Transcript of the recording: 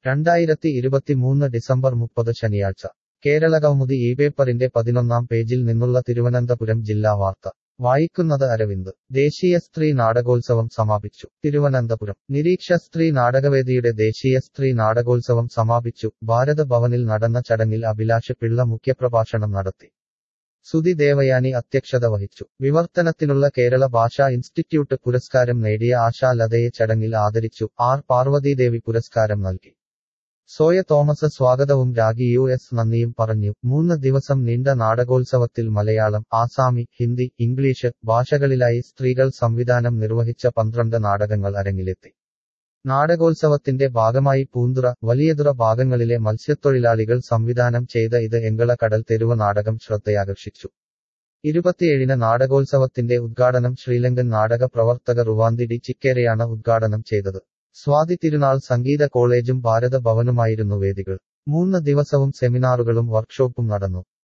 രണ്ടായിരത്തി ഇരുപത്തിമൂന്ന് ഡിസംബർ മുപ്പത് ശനിയാഴ്ച കേരളകൗമുദി ഈ പേപ്പറിന്റെ പതിനൊന്നാം പേജിൽ നിന്നുള്ള തിരുവനന്തപുരം ജില്ലാ വാർത്ത വായിക്കുന്നത് അരവിന്ദ് ദേശീയ സ്ത്രീ നാടകോത്സവം സമാപിച്ചു തിരുവനന്തപുരം നിരീക്ഷ സ്ത്രീ നാടകവേദിയുടെ ദേശീയ സ്ത്രീ നാടകോത്സവം സമാപിച്ചു ഭാരത ഭവനിൽ നടന്ന ചടങ്ങിൽ അഭിലാഷ് പിള്ള മുഖ്യപ്രഭാഷണം നടത്തി സുധി ദേവയാനി അധ്യക്ഷത വഹിച്ചു വിവർത്തനത്തിനുള്ള കേരള ഭാഷാ ഇൻസ്റ്റിറ്റ്യൂട്ട് പുരസ്കാരം നേടിയ ആശാ ലതയെ ചടങ്ങിൽ ആദരിച്ചു ആർ പാർവതീദേവി പുരസ്കാരം നൽകി സോയ തോമസ് സ്വാഗതവും രാഗി യു എസ് നന്ദിയും പറഞ്ഞു മൂന്ന് ദിവസം നീണ്ട നാടകോത്സവത്തിൽ മലയാളം ആസാമി ഹിന്ദി ഇംഗ്ലീഷ് ഭാഷകളിലായി സ്ത്രീകൾ സംവിധാനം നിർവഹിച്ച പന്ത്രണ്ട് നാടകങ്ങൾ അരങ്ങിലെത്തി നാടകോത്സവത്തിന്റെ ഭാഗമായി പൂന്തുറ വലിയതുറ ഭാഗങ്ങളിലെ മത്സ്യത്തൊഴിലാളികൾ സംവിധാനം ചെയ്ത ഇത് എങ്കള കടൽ തെരുവ് നാടകം ശ്രദ്ധയാകർഷിച്ചു ഇരുപത്തിയേഴിന് നാടകോത്സവത്തിന്റെ ഉദ്ഘാടനം ശ്രീലങ്കൻ നാടക പ്രവർത്തക റുവാന്തി ഡി ചിക്കേരയാണ് ഉദ്ഘാടനം ചെയ്തത് സ്വാതി തിരുനാൾ സംഗീത കോളേജും ഭാരത ഭവനുമായിരുന്നു വേദികൾ മൂന്ന് ദിവസവും സെമിനാറുകളും വർക്ക്ഷോപ്പും നടന്നു